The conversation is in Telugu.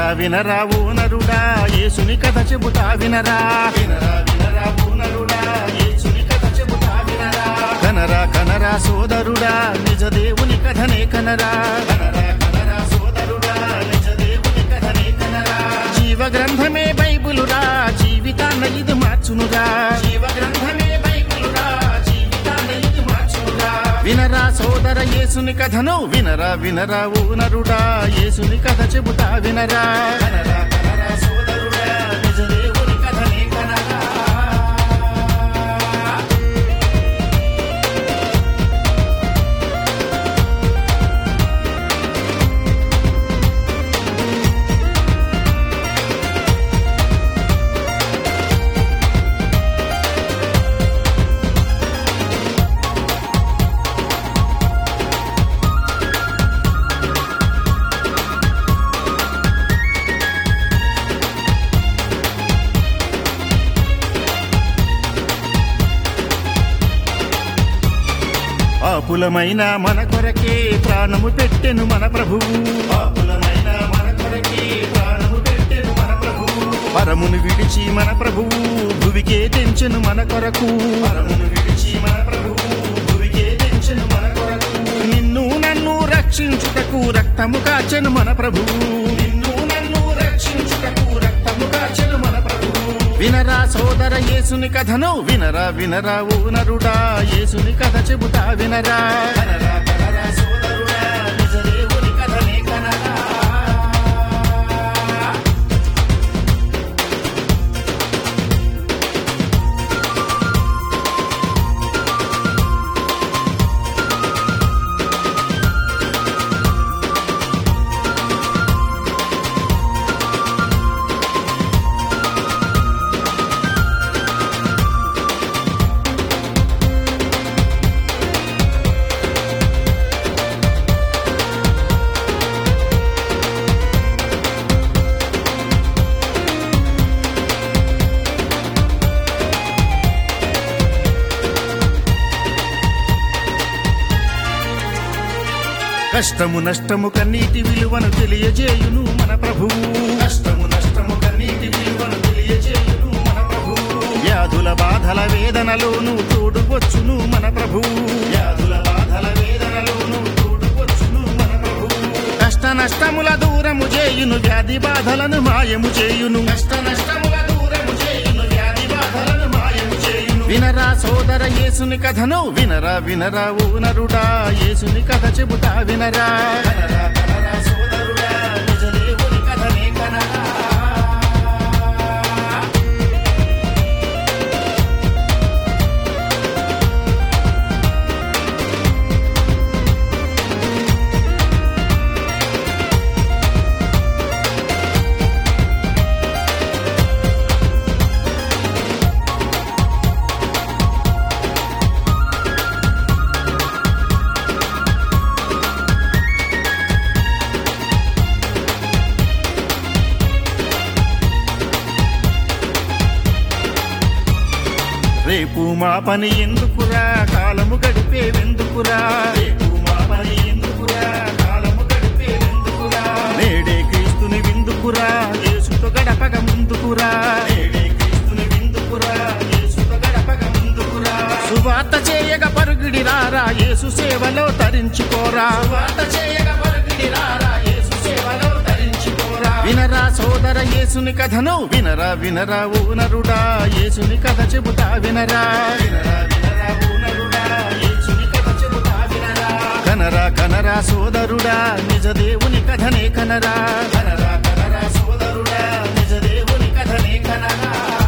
వినరా వినరా ఓ నరుడా యేసుని కథ చెబుతా వినరా వినరా వినరా ఓ నరుడా యేసుని కథ చెబుతా వినరా కనరా కనరా సోదరుడా నిజ దేవుని కథనే కనరా కనరా కనరా సోదరుడా నిజ దేవుని కథనే కనరా జీవ గ్రంథమే బైబిలురా జీవితాన్న ఇది మార్చునురా జీవ గ్రంథమే బైబిలురా జీవితాన్న ఇది మార్చునురా వినరా సోదర యేసుని కథను వినరా వినరా ఓ నరుడా యేసుని కథ చెబుతా వినరా కనరా కనరా సోదరుడా నిజ దేవుని కథనే కనరా పాపులమైన మన కొరకే ప్రాణము పెట్టెను మన ప్రభువు పాపులమైన మన కొరకే ప్రాణము పెట్టెను మన ప్రభువు పరమును విడిచి మన ప్రభువు భువికే తెంచెను మన కొరకు పరమును విడిచి మన ప్రభువు భువికే తెంచెను మన కొరకు నిన్ను నన్ను రక్షించుటకు రక్తము కాచెను మన ప్రభువు నిన్ను నన్ను రక్షించుటకు రక్తము కాచెను మన ప్రభువు వినరా సోదర యేసుని కథను వినరా వినరా ఓ నరుడా యేసుని కథ చెబుతా వినరా కనరా కనరా సోదరుడా నిజ దేవుని కథనే కనరా కష్టము నష్టము కన్నీటి విలువను తెలియజేయును మన ప్రభువు కష్టము నష్టము కన్నీటి విలువను తెలియజేయును మన ప్రభువు వ్యాధుల బాధల వేదనలోను తోడువచ్చును మన ప్రభువు వ్యాధుల బాధల వేదనలోను తోడువచ్చును మన ప్రభువు కష్ట నష్టముల దూరము చేయును వ్యాధి బాధలను మాయము చేయును కష్ట నష్టముల దూరము చేయును వ్యాధి బాధలను మాయము చేయును వినరా సోదర యేసుని కథను వినరా వినరా ఓ నరుడా యేసుని కథ చెబుతా వినరా కనరా కనరా సోదరుడా నిజ దేవుని కథనే కనరా రేపు మా పని ఎందుకురా కాలము గడిపేవెందుకురా రేపు మా పని ఎందుకురా కాలము గడిపేవెందుకురా నేడే క్రీస్తుని విందుకురా యేసుతో గడపగ ముందుకురా నేడే క్రీస్తుని విందుకురా యేసుతో గడపగ ముందుకురా సువార్త చేయగ పరుగుడి రారా యేసు సేవలో తరించుకోరా సువార్త చేయగ పరుగుడి రారా యేసు సేవలో తరించుకోరా వినరా సోదర యేసుని కథను వినరా వినరా ఓ నరుడా యేసుని కథ చెబుతా వినరా వినరా వినరా ఓ నరుడా యేసుని కథ చెబుతా వినరా కనరా కనరా సోదరుడా నిజ దేవుని కథనే కనరా కనరా కనరా సోదరుడా నిజ దేవుని కథనే కనరా